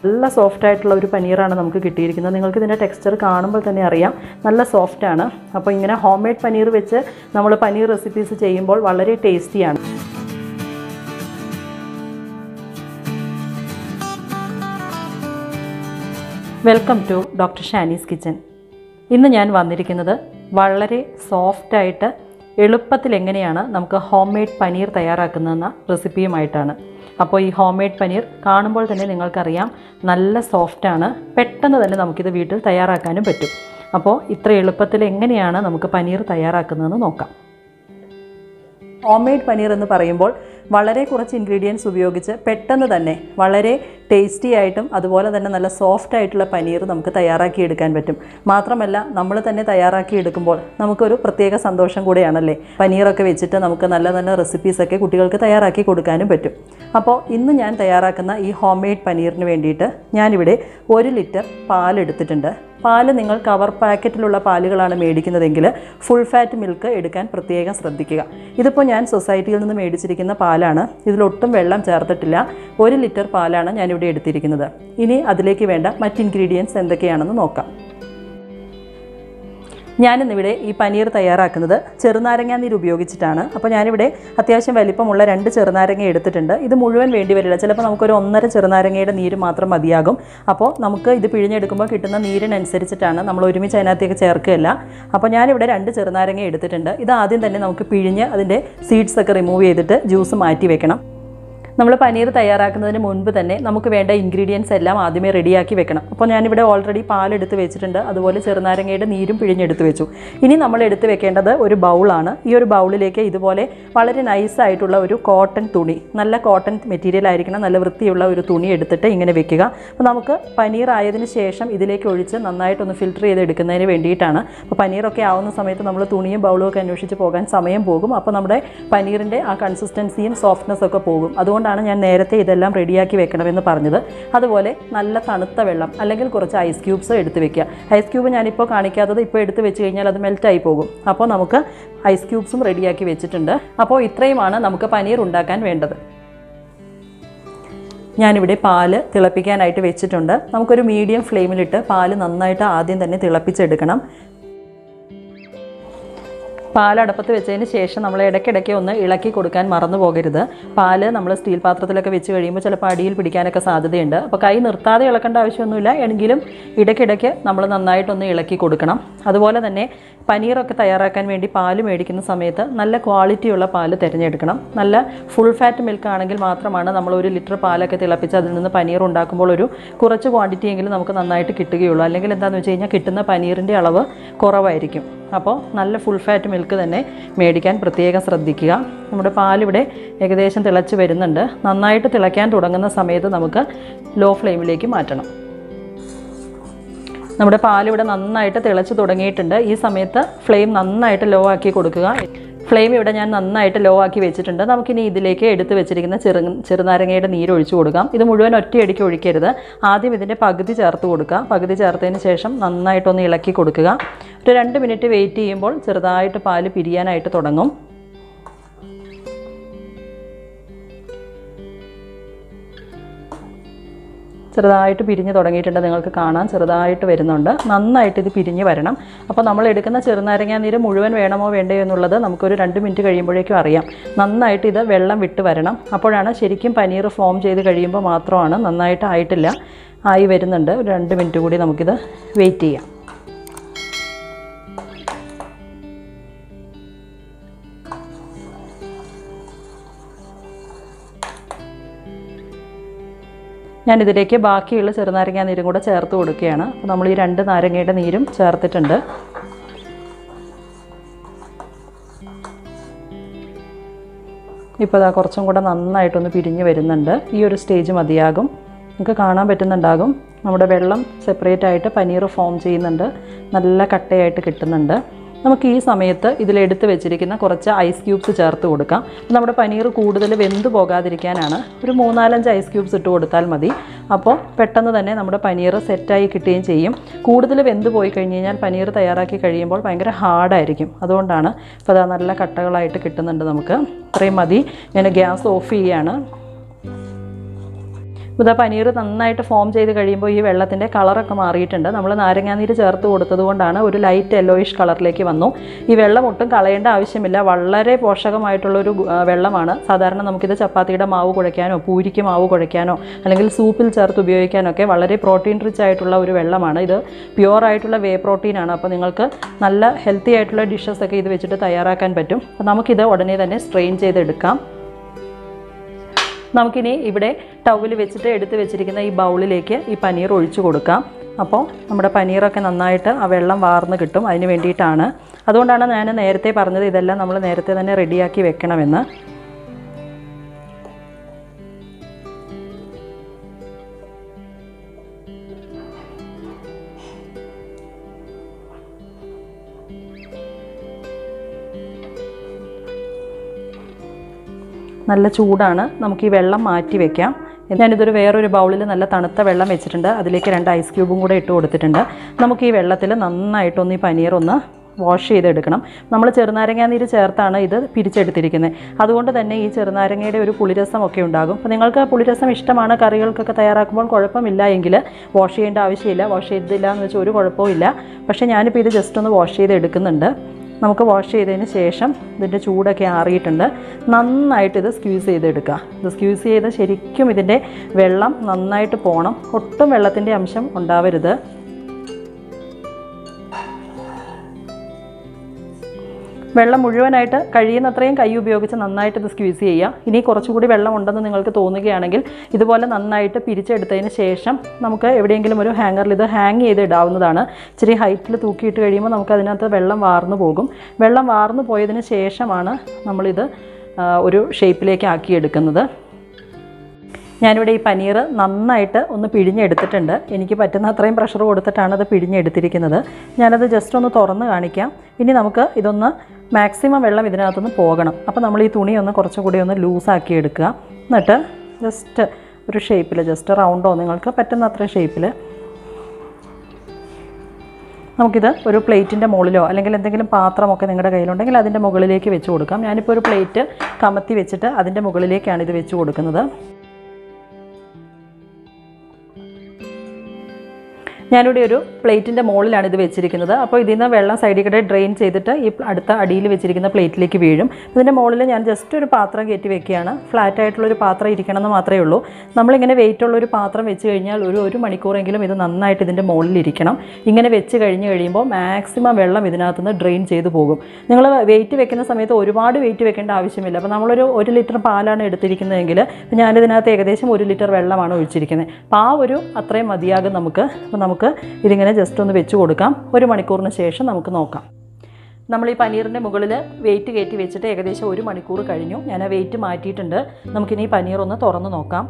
നല്ല സോഫ്റ്റ് ആയിട്ടുള്ള ഒരു പനീറാണ് നമുക്ക് കിട്ടിയിരിക്കുന്നത് നിങ്ങൾക്ക് ഇതിൻ്റെ ടെക്സ്ചർ കാണുമ്പോൾ തന്നെ അറിയാം നല്ല സോഫ്റ്റ് ആണ് അപ്പോൾ ഇങ്ങനെ ഹോം മെയ്ഡ് പനീർ വെച്ച് നമ്മൾ പനീർ റെസിപ്പീസ് ചെയ്യുമ്പോൾ വളരെ ടേസ്റ്റിയാണ് welcome to doctor Shani's kitchen ഇന്ന് ഞാൻ വന്നിരിക്കുന്നത് വളരെ സോഫ്റ്റായിട്ട് എളുപ്പത്തിൽ എങ്ങനെയാണ് നമുക്ക് ഹോം മെയ്ഡ് പനീർ തയ്യാറാക്കുന്നതെന്ന റെസിപ്പിയുമായിട്ടാണ് അപ്പോൾ ഈ ഹോം മെയ്ഡ് പനീർ കാണുമ്പോൾ തന്നെ നിങ്ങൾക്കറിയാം നല്ല സോഫ്റ്റാണ് പെട്ടെന്ന് തന്നെ നമുക്കിത് വീട്ടിൽ തയ്യാറാക്കാനും പറ്റും അപ്പോൾ ഇത്ര എളുപ്പത്തിൽ എങ്ങനെയാണ് നമുക്ക് പനീർ തയ്യാറാക്കുന്നതെന്ന് നോക്കാം ഹോം മെയ്ഡ് പനീർ എന്ന് പറയുമ്പോൾ വളരെ കുറച്ച് ഇൻഗ്രീഡിയൻസ് ഉപയോഗിച്ച് പെട്ടെന്ന് തന്നെ വളരെ ടേസ്റ്റി ആയിട്ടും അതുപോലെ തന്നെ നല്ല സോഫ്റ്റ് ആയിട്ടുള്ള പനീർ നമുക്ക് തയ്യാറാക്കി എടുക്കാൻ പറ്റും മാത്രമല്ല നമ്മൾ തന്നെ തയ്യാറാക്കി എടുക്കുമ്പോൾ നമുക്കൊരു പ്രത്യേക സന്തോഷം കൂടെയാണല്ലേ പനീറൊക്കെ വെച്ചിട്ട് നമുക്ക് നല്ല നല്ല റെസിപ്പീസൊക്കെ കുട്ടികൾക്ക് തയ്യാറാക്കി കൊടുക്കാനും പറ്റും അപ്പോൾ ഇന്ന് ഞാൻ തയ്യാറാക്കുന്ന ഈ ഹോം മെയ്ഡ് പനീറിന് വേണ്ടിയിട്ട് ഞാനിവിടെ ഒരു ലിറ്റർ പാലെടുത്തിട്ടുണ്ട് പാല് നിങ്ങൾ കവർ പാക്കറ്റിലുള്ള പാലുകളാണ് മേടിക്കുന്നതെങ്കിൽ ഫുൾ ഫാറ്റ് മിൽക്ക് എടുക്കാൻ പ്രത്യേകം ശ്രദ്ധിക്കുക ഇതിപ്പോൾ ഞാൻ സൊസൈറ്റിയിൽ നിന്ന് മേടിച്ചിരിക്കുന്ന പാലാണ് ഇതിലൊട്ടും വെള്ളം ചേർത്തിട്ടില്ല ഒരു ലിറ്റർ പാലാണ് ഞാനിവിടെ എടുത്തിരിക്കുന്നത് ഇനി അതിലേക്ക് വേണ്ട മറ്റ് ഇൻഗ്രീഡിയൻസ് എന്തൊക്കെയാണെന്ന് നോക്കാം ഞാനിന്നിവിടെ ഈ പനീർ തയ്യാറാക്കുന്നത് ചെറുനാരങ്ങ നീര് ഉപയോഗിച്ചിട്ടാണ് അപ്പോൾ ഞാനിവിടെ അത്യാവശ്യം വലിപ്പമുള്ള രണ്ട് ചെറുനാരങ്ങ എടുത്തിട്ടുണ്ട് ഇത് മുഴുവൻ വേണ്ടി വരില്ല ചിലപ്പോൾ നമുക്കൊരു ഒന്നര ചെറുനാരങ്ങയുടെ നീര് മാത്രം മതിയാകും അപ്പോൾ നമുക്ക് ഇത് പിഴിഞ്ഞെടുക്കുമ്പോൾ കിട്ടുന്ന നീരിനനുസരിച്ചിട്ടാണ് നമ്മൾ ഒരുമിച്ച് അതിനകത്തേക്ക് ചേർക്കുകയല്ല അപ്പോൾ ഞാനിവിടെ രണ്ട് ചെറുനാരങ്ങ എടുത്തിട്ടുണ്ട് ഇത് ആദ്യം തന്നെ നമുക്ക് പിഴിഞ്ഞ് അതിൻ്റെ സീഡ്സ് ഒക്കെ റിമൂവ് ചെയ്തിട്ട് ജ്യൂസ് മാറ്റി വെക്കണം നമ്മൾ പനീർ തയ്യാറാക്കുന്നതിന് മുൻപ് തന്നെ നമുക്ക് വേണ്ട ഇൻഗ്രീഡിയൻസ് എല്ലാം ആദ്യമേ റെഡിയാക്കി വെക്കണം അപ്പോൾ ഞാനിവിടെ ഓൾറെഡി പാലെടുത്ത് വെച്ചിട്ടുണ്ട് അതുപോലെ ചെറുനാരങ്ങയുടെ നീരും പിഴിഞ്ഞെടുത്ത് വെച്ചു ഇനി നമ്മൾ എടുത്ത് വെക്കേണ്ടത് ഒരു ബൗളാണ് ഈ ഒരു ബൗളിലേക്ക് ഇതുപോലെ വളരെ നൈസായിട്ടുള്ള ഒരു കോട്ടൺ തുണി നല്ല കോട്ടൺ മെറ്റീരിയൽ ആയിരിക്കണം നല്ല വൃത്തിയുള്ള ഒരു തുണി എടുത്തിട്ട് ഇങ്ങനെ വെക്കുക അപ്പോൾ നമുക്ക് പനീർ ആയതിനു ശേഷം ഇതിലേക്ക് ഒഴിച്ച് നന്നായിട്ടൊന്ന് ഫിൽറ്റർ ചെയ്ത് എടുക്കുന്നതിന് വേണ്ടിയിട്ടാണ് അപ്പോൾ പനീറൊക്കെ ആവുന്ന സമയത്ത് നമ്മൾ തുണിയും ബൗളും ഒക്കെ അന്വേഷിച്ച് പോകാൻ സമയം പോകും അപ്പോൾ നമ്മുടെ പനീറിൻ്റെ ആ കൺസിസ്റ്റൻസിയും സോഫ്റ്റ്നെസ് ഒക്കെ പോകും അതുകൊണ്ടാണ് ഞാൻ നേരത്തെ ഇതെല്ലാം റെഡിയാക്കി വെക്കണമെന്ന് പറഞ്ഞത് അതുപോലെ നല്ല തണുത്ത വെള്ളം അല്ലെങ്കിൽ കുറച്ച് ഐസ് ക്യൂബ്സ് എടുത്ത് വെക്കുക ഐസ് ക്യൂബ് ഞാനിപ്പോൾ കാണിക്കാത്തത് ഇപ്പോൾ എടുത്ത് വെച്ച് കഴിഞ്ഞാൽ അത് മെൽറ്റായി പോകും അപ്പോൾ നമുക്ക് ഐസ് ക്യൂബ്സും റെഡിയാക്കി വെച്ചിട്ടുണ്ട് അപ്പോൾ ഇത്രയുമാണ് നമുക്ക് പനീർ ഉണ്ടാക്കാൻ വേണ്ടത് ഞാനിവിടെ പാല് തിളപ്പിക്കാനായിട്ട് വെച്ചിട്ടുണ്ട് നമുക്കൊരു മീഡിയം ഫ്ലെയിമിലിട്ട് പാല് നന്നായിട്ട് ആദ്യം തന്നെ തിളപ്പിച്ചെടുക്കണം പാൽ അടുപ്പത്ത് വെച്ചതിന് ശേഷം നമ്മൾ ഇടയ്ക്കിടയ്ക്ക് ഒന്ന് ഇളക്കി കൊടുക്കാൻ മറന്നു പോകരുത് പാല് നമ്മൾ സ്റ്റീൽ പാത്രത്തിലൊക്കെ വെച്ച് കഴിയുമ്പോൾ ചിലപ്പോൾ അടിയിൽ പിടിക്കാനൊക്കെ സാധ്യതയുണ്ട് അപ്പോൾ കൈ നിർത്താതെ ഇളക്കേണ്ട ആവശ്യമൊന്നുമില്ല എങ്കിലും ഇടയ്ക്കിടയ്ക്ക് നമ്മൾ നന്നായിട്ടൊന്ന് ഇളക്കി കൊടുക്കണം അതുപോലെ തന്നെ പനീറൊക്കെ തയ്യാറാക്കാൻ വേണ്ടി പാല് മേടിക്കുന്ന സമയത്ത് നല്ല ക്വാളിറ്റിയുള്ള പാല് തിരഞ്ഞെടുക്കണം നല്ല ഫുൾ ഫാറ്റ് മിൽക്ക് ആണെങ്കിൽ മാത്രമാണ് നമ്മൾ ഒരു ലിറ്റർ പാലൊക്കെ തിളപ്പിച്ച് അതിൽ നിന്ന് പനീർ ഉണ്ടാക്കുമ്പോൾ ഒരു കുറച്ച് ക്വാണ്ടിറ്റി എങ്കിലും നമുക്ക് നന്നായിട്ട് കിട്ടുകയുള്ളൂ അല്ലെങ്കിൽ എന്താണെന്ന് വെച്ച് കഴിഞ്ഞാൽ കിട്ടുന്ന പനീറിൻ്റെ അളവ് കുറവായിരിക്കും അപ്പോൾ നല്ല ഫുൾ ഫാറ്റ് മിൽക്ക് തന്നെ മേടിക്കാൻ പ്രത്യേകം ശ്രദ്ധിക്കുക നമ്മുടെ പാലിവിടെ ഏകദേശം തിളച്ച് വരുന്നുണ്ട് നന്നായിട്ട് തിളയ്ക്കാൻ തുടങ്ങുന്ന സമയത്ത് നമുക്ക് ലോ ഫ്ലെയിമിലേക്ക് മാറ്റണം നമ്മുടെ പാലിവിടെ നന്നായിട്ട് തിളച്ച് തുടങ്ങിയിട്ടുണ്ട് ഈ സമയത്ത് ഫ്ലെയിം നന്നായിട്ട് ലോ ആക്കി കൊടുക്കുക ഫ്ലെയിം ഇവിടെ ഞാൻ നന്നായിട്ട് ലോ ആക്കി വെച്ചിട്ടുണ്ട് നമുക്കിനി ഇതിലേക്ക് എടുത്ത് വെച്ചിരിക്കുന്ന ചെറു ചെറുനാരങ്ങയുടെ നീര് ഒഴിച്ചു കൊടുക്കാം ഇത് മുഴുവൻ ഒറ്റയടിക്ക് ഒഴിക്കരുത് ആദ്യം ഇതിൻ്റെ പകുതി ചേർത്ത് കൊടുക്കുക പകുതി ചേർത്തതിന് ശേഷം നന്നായിട്ടൊന്ന് ഇളക്കി കൊടുക്കുക ഒരു രണ്ട് മിനിറ്റ് വെയിറ്റ് ചെയ്യുമ്പോൾ ചെറുതായിട്ട് പാല് പിരിയാനായിട്ട് തുടങ്ങും ചെറുതായിട്ട് പിരിഞ്ഞ് തുടങ്ങിയിട്ടുണ്ട് നിങ്ങൾക്ക് കാണാൻ ചെറുതായിട്ട് വരുന്നുണ്ട് നന്നായിട്ട് ഇത് പിരിഞ്ഞ് വരണം അപ്പോൾ നമ്മൾ എടുക്കുന്ന ചെറുനാരങ്ങാ നീര് മുഴുവൻ വേണമോ വേണ്ടയോ എന്നുള്ളത് നമുക്കൊരു രണ്ട് മിനിറ്റ് കഴിയുമ്പോഴേക്കും അറിയാം നന്നായിട്ട് ഇത് വെള്ളം വിട്ട് വരണം അപ്പോഴാണ് ശരിക്കും പനീർ ഫോം ചെയ്ത് കഴിയുമ്പോൾ മാത്രമാണ് നന്നായിട്ട് ആയിട്ടില്ല ആയി വരുന്നുണ്ട് ഒരു രണ്ട് മിനിറ്റ് കൂടി നമുക്കിത് വെയിറ്റ് ചെയ്യാം ഞാനിതിലേക്ക് ബാക്കിയുള്ള ചെറുനാരങ്ങ നീരും കൂടെ ചേർത്ത് കൊടുക്കുകയാണ് അപ്പോൾ നമ്മൾ ഈ രണ്ട് നാരങ്ങയുടെ നീരും ചേർത്തിട്ടുണ്ട് ഇപ്പോൾ ഇതാ കുറച്ചും കൂടെ നന്നായിട്ടൊന്ന് പിരിഞ്ഞ് വരുന്നുണ്ട് ഈ ഒരു സ്റ്റേജ് മതിയാകും നിങ്ങൾക്ക് കാണാൻ പറ്റുന്നുണ്ടാകും നമ്മുടെ വെള്ളം സെപ്പറേറ്റ് ആയിട്ട് പനീർ ഫോം ചെയ്യുന്നുണ്ട് നല്ല കട്ടയായിട്ട് കിട്ടുന്നുണ്ട് നമുക്ക് ഈ സമയത്ത് ഇതിലെടുത്ത് വെച്ചിരിക്കുന്ന കുറച്ച് ഐസ് ക്യൂബ്സ് ചേർത്ത് കൊടുക്കാം നമ്മുടെ പനീർ കൂടുതൽ വെന്ത് പോകാതിരിക്കാനാണ് ഒരു മൂന്നാലഞ്ച് ഐസ് ക്യൂബ്സ് ഇട്ട് കൊടുത്താൽ മതി അപ്പോൾ പെട്ടെന്ന് തന്നെ നമ്മുടെ പനീർ സെറ്റായി കിട്ടുകയും ചെയ്യും കൂടുതൽ വെന്ത് പോയി കഴിഞ്ഞ് കഴിഞ്ഞാൽ പനീർ തയ്യാറാക്കി കഴിയുമ്പോൾ ഭയങ്കര ഹാർഡായിരിക്കും അതുകൊണ്ടാണ് ഇപ്പോൾ അതാ നല്ല കട്ടകളായിട്ട് കിട്ടുന്നുണ്ട് നമുക്ക് ഇത്രയും മതി ഞാൻ ഗ്യാസ് ഓഫ് ചെയ്യുകയാണ് ഇതാ പനീർ നന്നായിട്ട് ഫോം ചെയ്ത് കഴിയുമ്പോൾ ഈ വെള്ളത്തിൻ്റെ കളറൊക്കെ മാറിയിട്ടുണ്ട് നമ്മൾ നാരങ്ങാനീര് ചേർത്ത് കൊടുത്തത് കൊണ്ടാണ് ഒരു ലൈറ്റ് യെല്ലോയിഷ് കളറിലേക്ക് വന്നു ഈ വെള്ളം ഒട്ടും കളയേണ്ട ആവശ്യമില്ല വളരെ പോഷകമായിട്ടുള്ളൊരു ആ, വെള്ളമാണ് സാധാരണ നമുക്കിത് ചപ്പാത്തിയുടെ മാവ് കുഴയ്ക്കാനോ പൂരിക്ക് മാവ് കുഴയ്ക്കാനോ അല്ലെങ്കിൽ സൂപ്പിൽ ചേർത്ത് ഉപയോഗിക്കാനൊക്കെ വളരെ പ്രോട്ടീൻ റിച്ച് ആയിട്ടുള്ള ഒരു വെള്ളമാണ് ഇത് പ്യുവർ ആയിട്ടുള്ള വേ പ്രോട്ടീനാണ് അപ്പോൾ നിങ്ങൾക്ക് നല്ല ഹെൽത്തി ആയിട്ടുള്ള ഡിഷസ് ഒക്കെ ഇത് വെച്ചിട്ട് തയ്യാറാക്കാൻ പറ്റും അപ്പോൾ നമുക്കിത് ഉടനെ തന്നെ സ്ട്രെയിൻ ചെയ്തെടുക്കാം നമുക്കിനി ഇവിടെ ടവൽ വെച്ചിട്ട് എടുത്ത് വെച്ചിരിക്കുന്ന ഈ ബൗളിലേക്ക് ഈ പനീർ ഒഴിച്ചു കൊടുക്കാം അപ്പോൾ നമ്മുടെ പനീറൊക്കെ നന്നായിട്ട് ആ വെള്ളം വാർന്ന് കിട്ടും അതിന് വേണ്ടിയിട്ടാണ് അതുകൊണ്ടാണ് ഞാൻ നേരത്തെ പറഞ്ഞത് ഇതെല്ലാം നമ്മൾ നേരത്തെ തന്നെ റെഡിയാക്കി വെക്കണമെന്ന് നല്ല ചൂടാണ് നമുക്ക് ഈ വെള്ളം മാറ്റി വെക്കാം ഞാനിതൊരു വേറൊരു ബൗളിൽ നല്ല തണുത്ത വെള്ളം വെച്ചിട്ടുണ്ട് അതിലേക്ക് രണ്ട് ഐസ് ക്യൂബും കൂടെ ഇട്ട് കൊടുത്തിട്ടുണ്ട് നമുക്ക് ഈ വെള്ളത്തിൽ നന്നായിട്ടൊന്ന് ഈ പനീർ ഒന്ന് വാഷ് ചെയ്തെടുക്കണം നമ്മൾ ചെറുനാരങ്ങാ നീര് ചേർത്താണ് ഇത് പിരിച്ചെടുത്തിരിക്കുന്നത് അതുകൊണ്ട് തന്നെ ഈ ചെറുനാരങ്ങയുടെ ഒരു പുളിരസമൊക്കെ ഉണ്ടാകും അപ്പോൾ നിങ്ങൾക്ക് പുളിരസം ഇഷ്ടമാണ് കറികൾക്കൊക്കെ തയ്യാറാക്കുമ്പോൾ കുഴപ്പമില്ല എങ്കിൽ വാഷ് ചെയ്യേണ്ട ആവശ്യമില്ല വാഷ് ചെയ്തില്ല എന്ന് വെച്ചാൽ ഒരു കുഴപ്പവും ഇല്ല പക്ഷേ ഞാനിപ്പോൾ ഇത് ജസ്റ്റ് ഒന്ന് വാഷ് ചെയ്ത് എടുക്കുന്നുണ്ട് നമുക്ക് വാഷ് ചെയ്തതിന് ശേഷം ഇതിൻ്റെ ചൂടൊക്കെ ആറിയിട്ടുണ്ട് നന്നായിട്ട് ഇത് സ്ക്യൂസ് ചെയ്തെടുക്കുക ഇത് സ്ക്യൂസ് ചെയ്ത് ശരിക്കും ഇതിൻ്റെ വെള്ളം നന്നായിട്ട് പോകണം ഒട്ടും വെള്ളത്തിൻ്റെ അംശം ഉണ്ടാവരുത് വെള്ളം മുഴുവനായിട്ട് കഴിയുന്നത്രയും കൈ ഉപയോഗിച്ച് നന്നായിട്ട് ഇത് സ്ക്വീസ് ചെയ്യുക ഇനി കുറച്ചുകൂടി വെള്ളം ഉണ്ടെന്ന് നിങ്ങൾക്ക് തോന്നുകയാണെങ്കിൽ ഇതുപോലെ നന്നായിട്ട് പിരിച്ചെടുത്തതിന് ശേഷം നമുക്ക് എവിടെയെങ്കിലും ഒരു ഹാങ്ങറിൽ ഇത് ഹാങ് ചെയ്ത് ഇടാവുന്നതാണ് ഇച്ചിരി ഹൈറ്റിൽ തൂക്കിയിട്ട് കഴിയുമ്പോൾ നമുക്ക് അതിനകത്ത് വെള്ളം വാർന്നു പോകും വെള്ളം വാർന്നു പോയതിന് ശേഷമാണ് നമ്മളിത് ആ, ഒരു ഷേപ്പിലേക്ക് ആക്കിയെടുക്കുന്നത് ഞാനിവിടെ ഈ പനീർ നന്നായിട്ട് ഒന്ന് പിഴിഞ്ഞെടുത്തിട്ടുണ്ട് എനിക്ക് പറ്റുന്ന അത്രയും പ്രഷർ കൊടുത്തിട്ടാണ് അത് പിഴിഞ്ഞെടുത്തിരിക്കുന്നത് ഞാനത് ജസ്റ്റ് ഒന്ന് തുറന്ന് കാണിക്കാം ഇനി നമുക്ക് ഇതൊന്ന് മാക്സിമം വെള്ളം ഇതിനകത്തുനിന്ന് പോകണം അപ്പോൾ നമ്മൾ ഈ തുണി ഒന്ന് കുറച്ചുകൂടി ഒന്ന് ലൂസാക്കി എടുക്കുക എന്നിട്ട് ജസ്റ്റ് ഒരു ഷേപ്പിൽ ജസ്റ്റ് റൗണ്ടോ നിങ്ങൾക്ക് പറ്റുന്ന അത്ര ഷേപ്പിൽ നമുക്കിത് ഒരു പ്ലേറ്റിൻ്റെ മുകളിലോ അല്ലെങ്കിൽ എന്തെങ്കിലും പാത്രമൊക്കെ നിങ്ങളുടെ കയ്യിലുണ്ടെങ്കിൽ അതിൻ്റെ മുകളിലേക്ക് വെച്ച് കൊടുക്കാം ഞാനിപ്പോൾ ഒരു പ്ലേറ്റ് കമത്തി വെച്ചിട്ട് അതിൻ്റെ മുകളിലേക്കാണ് ഇത് വെച്ച് കൊടുക്കുന്നത് ഞാനിവിടെ ഒരു പ്ലേറ്റിൻ്റെ മുകളിലാണ് ഇത് വെച്ചിരിക്കുന്നത് അപ്പോൾ ഇതിൽ നിന്ന് വെള്ളം സൈഡിൽ കൂടെ ഡ്രെയിൻ ചെയ്തിട്ട് ഈ അടുത്ത അടിയിൽ വെച്ചിരിക്കുന്ന പ്ലേറ്റിലേക്ക് വീഴും ഇതിൻ്റെ മുകളിൽ ഞാൻ ജസ്റ്റ് ഒരു പാത്രം കയറ്റി വെക്കുകയാണ് ഫ്ലാറ്റ് ആയിട്ടുള്ളൊരു പാത്രം ഇരിക്കണം എന്ന് മാത്രമേ ഉള്ളൂ നമ്മളിങ്ങനെ വെയിറ്റ് ഉള്ള ഒരു പാത്രം വെച്ച് കഴിഞ്ഞാൽ ഒരു ഒരു മണിക്കൂറെങ്കിലും ഇത് നന്നായിട്ട് ഇതിൻ്റെ മുകളിൽ ഇരിക്കണം ഇങ്ങനെ വെച്ച് കഴിഞ്ഞ് കഴിയുമ്പോൾ മാക്സിമം വെള്ളം ഇതിനകത്തുനിന്ന് ഡ്രെയിൻ ചെയ്ത് പോകും നിങ്ങൾ വെയിറ്റ് വെക്കുന്ന സമയത്ത് ഒരുപാട് വെയിറ്റ് വെക്കേണ്ട ആവശ്യമില്ല അപ്പോൾ നമ്മളൊരു ഒരു ലിറ്റർ പാലാണ് എടുത്തിരിക്കുന്നതെങ്കിൽ ഇപ്പോൾ ഞാനിതിനകത്ത് ഏകദേശം ഒരു ലിറ്റർ വെള്ളമാണ് ഒഴിച്ചിരിക്കുന്നത് അപ്പോൾ ആ ഒരു അത്രയും മതിയാകും നമുക്ക് അപ്പോൾ നമുക്ക് ഇതിങ്ങനെ ജസ്റ്റ് ഒന്ന് വെച്ച് കൊടുക്കാം ഒരു മണിക്കൂറിന് ശേഷം നമുക്ക് നോക്കാം നമ്മൾ ഈ പനീറിൻ്റെ മുകളിൽ വെയിറ്റ് കയറ്റി വെച്ചിട്ട് ഏകദേശം ഒരു മണിക്കൂർ കഴിഞ്ഞു ഞാൻ ആ വെയിറ്റ് മാറ്റിയിട്ടുണ്ട് നമുക്കിനി ഈ പനീർ ഒന്ന് തുറന്ന് നോക്കാം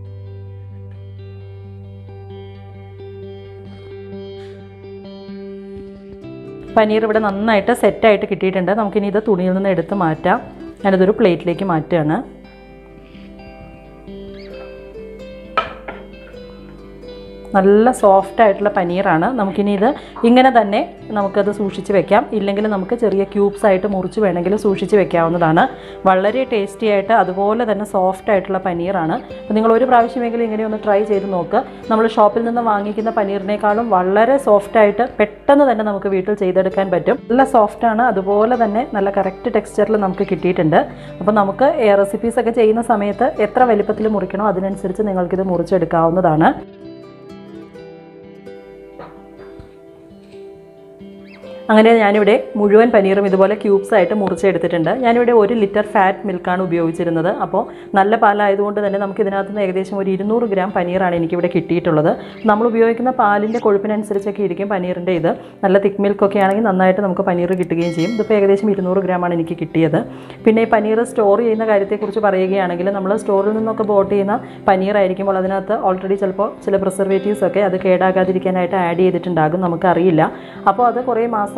പനീർ ഇവിടെ നന്നായിട്ട് സെറ്റായിട്ട് കിട്ടിയിട്ടുണ്ട് നമുക്കിനി ഇത് തുണിയിൽ നിന്ന് എടുത്ത് മാറ്റാം ഞാനിതൊരു പ്ലേറ്റിലേക്ക് മാറ്റുകയാണ് നല്ല സോഫ്റ്റ് ആയിട്ടുള്ള പനീറാണ് നമുക്കിനി ഇത് ഇങ്ങനെ തന്നെ നമുക്കത് സൂക്ഷിച്ച് വെക്കാം ഇല്ലെങ്കിൽ നമുക്ക് ചെറിയ ക്യൂബ്സ് ആയിട്ട് മുറിച്ച് വേണമെങ്കിൽ സൂക്ഷിച്ച് വെക്കാവുന്നതാണ് വളരെ ടേസ്റ്റി ആയിട്ട് അതുപോലെ തന്നെ സോഫ്റ്റ് ആയിട്ടുള്ള പനീറാണ് അപ്പോൾ നിങ്ങൾ ഒരു പ്രാവശ്യമെങ്കിലും ഇങ്ങനെ ഒന്ന് ട്രൈ ചെയ്ത് നോക്കുക നമ്മൾ ഷോപ്പിൽ നിന്ന് വാങ്ങിക്കുന്ന പനീറിനേക്കാളും വളരെ സോഫ്റ്റ് ആയിട്ട് പെട്ടെന്ന് തന്നെ നമുക്ക് വീട്ടിൽ ചെയ്തെടുക്കാൻ പറ്റും നല്ല സോഫ്റ്റ് ആണ് അതുപോലെ തന്നെ നല്ല കറക്റ്റ് ടെക്സ്ചറിൽ നമുക്ക് കിട്ടിയിട്ടുണ്ട് അപ്പോൾ നമുക്ക് റെസിപ്പീസ് ഒക്കെ ചെയ്യുന്ന സമയത്ത് എത്ര വലിപ്പത്തിൽ മുറിക്കണോ അതിനനുസരിച്ച് നിങ്ങൾക്കിത് മുറിച്ചെടുക്കാവുന്നതാണ് അങ്ങനെ ഞാനിവിടെ മുഴുവൻ പനീറും ഇതുപോലെ ക്യൂബ്സ് ആയിട്ട് മുറിച്ചെടുത്തിട്ടുണ്ട് ഞാനിവിടെ ഒരു ലിറ്റർ ഫാറ്റ് മിൽക്കാണ് ഉപയോഗിച്ചിരുന്നത് അപ്പോൾ നല്ല പാലായതുകൊണ്ട് തന്നെ നമുക്ക് ഇതിനകത്ത് നിന്ന് ഏകദേശം ഒരു ഇരുന്നൂറ് ഗ്രാം പനീറാണ് എനിക്കിവിടെ കിട്ടിയിട്ടുള്ളത് നമ്മൾ ഉപയോഗിക്കുന്ന പാലിൻ്റെ കൊഴുപ്പിനനുസരിച്ചൊക്കെ ഇരിക്കും പനീറിൻ്റെ ഇത് നല്ല തിക്ക് മിൽക്കൊക്കെ ആണെങ്കിൽ നന്നായിട്ട് നമുക്ക് പനീർ കിട്ടുകയും ചെയ്യും ഇതിപ്പോൾ ഏകദേശം ഇരുന്നൂറ് ഗ്രാമാണ് എനിക്ക് കിട്ടിയത് പിന്നെ ഈ പനീർ സ്റ്റോർ ചെയ്യുന്ന കാര്യത്തെക്കുറിച്ച് പറയുകയാണെങ്കിൽ നമ്മൾ സ്റ്റോറിൽ നിന്നൊക്കെ ബോട്ട് ചെയ്യുന്ന പനീർ ആയിരിക്കുമ്പോൾ അതിനകത്ത് ഓൾറെഡി ചിലപ്പോൾ ചില പ്രിസർവേറ്റീവ്സ് ഒക്കെ അത് കേടാകാതിരിക്കാനായിട്ട് ആഡ് ചെയ്തിട്ടുണ്ടാകും നമുക്കറിയില്ല അപ്പോൾ അത് കുറേ മാസം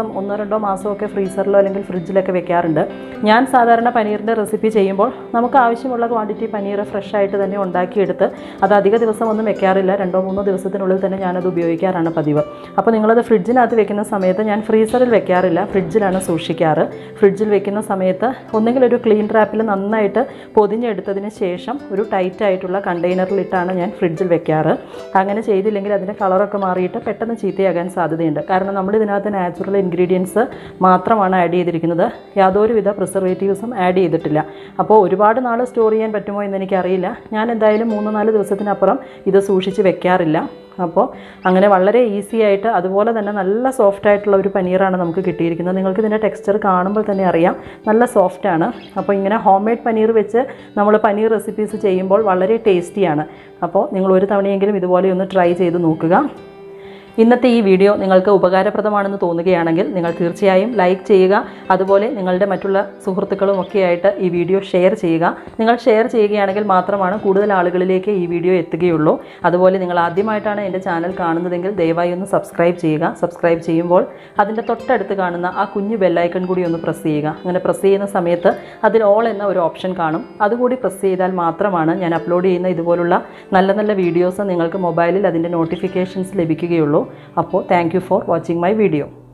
ദിവസം ഒന്നോ രണ്ടോ മാസമൊക്കെ ഫ്രീസറിലോ അല്ലെങ്കിൽ ഫ്രിഡ്ജിലൊക്കെ വെക്കാറുണ്ട് ഞാൻ സാധാരണ പനീറിൻ്റെ റെസിപ്പി ചെയ്യുമ്പോൾ നമുക്ക് ആവശ്യമുള്ള ക്വാണ്ടിറ്റി പനീർ ഫ്രഷ് ആയിട്ട് തന്നെ ഉണ്ടാക്കിയെടുത്ത് അത് അധിക ദിവസം ഒന്നും വെക്കാറില്ല രണ്ടോ മൂന്നോ ദിവസത്തിനുള്ളിൽ തന്നെ ഞാനത് ഉപയോഗിക്കാറാണ് പതിവ് അപ്പോൾ നിങ്ങളത് ഫ്രിഡ്ജിനകത്ത് വെക്കുന്ന സമയത്ത് ഞാൻ ഫ്രീസറിൽ വെക്കാറില്ല ഫ്രിഡ്ജിലാണ് സൂക്ഷിക്കാറ് ഫ്രിഡ്ജിൽ വെക്കുന്ന സമയത്ത് ഒന്നെങ്കിൽ ഒരു ക്ലീൻ റാപ്പിൽ നന്നായിട്ട് പൊതിഞ്ഞെടുത്തതിന് ശേഷം ഒരു ടൈറ്റ് ആയിട്ടുള്ള കണ്ടെയ്നറിലിട്ടാണ് ഞാൻ ഫ്രിഡ്ജിൽ വെക്കാറ് അങ്ങനെ ചെയ്തില്ലെങ്കിൽ അതിൻ്റെ കളറൊക്കെ മാറിയിട്ട് പെട്ടെന്ന് ചീത്തയാകാൻ സാധ്യതയുണ്ട് കാരണം നമ്മൾ ഇതിനകത്ത് നാച്ചുറൽ ഇൻഗ്രീഡിയൻസ് മാത്രമാണ് ആഡ് ചെയ്തിരിക്കുന്നത് യാതൊരുവിധ പ്രിസർവേറ്റീവ്സും ആഡ് ചെയ്തിട്ടില്ല അപ്പോൾ ഒരുപാട് നാൾ സ്റ്റോർ ചെയ്യാൻ പറ്റുമോ എന്ന് എനിക്കറിയില്ല ഞാൻ എന്തായാലും മൂന്ന് നാല് ദിവസത്തിനപ്പുറം ഇത് സൂക്ഷിച്ച് വെക്കാറില്ല അപ്പോൾ അങ്ങനെ വളരെ ഈസി ആയിട്ട് അതുപോലെ തന്നെ നല്ല സോഫ്റ്റ് ആയിട്ടുള്ള ഒരു പനീറാണ് നമുക്ക് കിട്ടിയിരിക്കുന്നത് നിങ്ങൾക്ക് ഇതിൻ്റെ ടെക്സ്ചർ കാണുമ്പോൾ തന്നെ അറിയാം നല്ല സോഫ്റ്റാണ് അപ്പോൾ ഇങ്ങനെ ഹോം മെയ്ഡ് പനീർ വെച്ച് നമ്മൾ പനീർ റെസിപ്പീസ് ചെയ്യുമ്പോൾ വളരെ ടേസ്റ്റിയാണ് അപ്പോൾ നിങ്ങൾ ഒരു തവണയെങ്കിലും ഇതുപോലെ ഒന്ന് ട്രൈ ചെയ്ത് നോക്കുക ഇന്നത്തെ ഈ വീഡിയോ നിങ്ങൾക്ക് ഉപകാരപ്രദമാണെന്ന് തോന്നുകയാണെങ്കിൽ നിങ്ങൾ തീർച്ചയായും ലൈക്ക് ചെയ്യുക അതുപോലെ നിങ്ങളുടെ മറ്റുള്ള സുഹൃത്തുക്കളും ഒക്കെ ആയിട്ട് ഈ വീഡിയോ ഷെയർ ചെയ്യുക നിങ്ങൾ ഷെയർ ചെയ്യുകയാണെങ്കിൽ മാത്രമാണ് കൂടുതൽ ആളുകളിലേക്ക് ഈ വീഡിയോ എത്തുകയുള്ളൂ അതുപോലെ നിങ്ങൾ ആദ്യമായിട്ടാണ് എൻ്റെ ചാനൽ കാണുന്നതെങ്കിൽ ദയവായി ഒന്ന് സബ്സ്ക്രൈബ് ചെയ്യുക സബ്സ്ക്രൈബ് ചെയ്യുമ്പോൾ അതിൻ്റെ തൊട്ടടുത്ത് കാണുന്ന ആ കുഞ്ഞു ബെല്ലൈക്കൺ കൂടി ഒന്ന് പ്രസ് ചെയ്യുക അങ്ങനെ പ്രസ് ചെയ്യുന്ന സമയത്ത് അതിൽ ഓൾ എന്ന ഒരു ഓപ്ഷൻ കാണും അതുകൂടി പ്രസ് ചെയ്താൽ മാത്രമാണ് ഞാൻ അപ്ലോഡ് ചെയ്യുന്ന ഇതുപോലുള്ള നല്ല നല്ല വീഡിയോസ് നിങ്ങൾക്ക് മൊബൈലിൽ അതിൻ്റെ നോട്ടിഫിക്കേഷൻസ് ലഭിക്കുകയുള്ളൂ അപ്പോൾ thank you for watching my video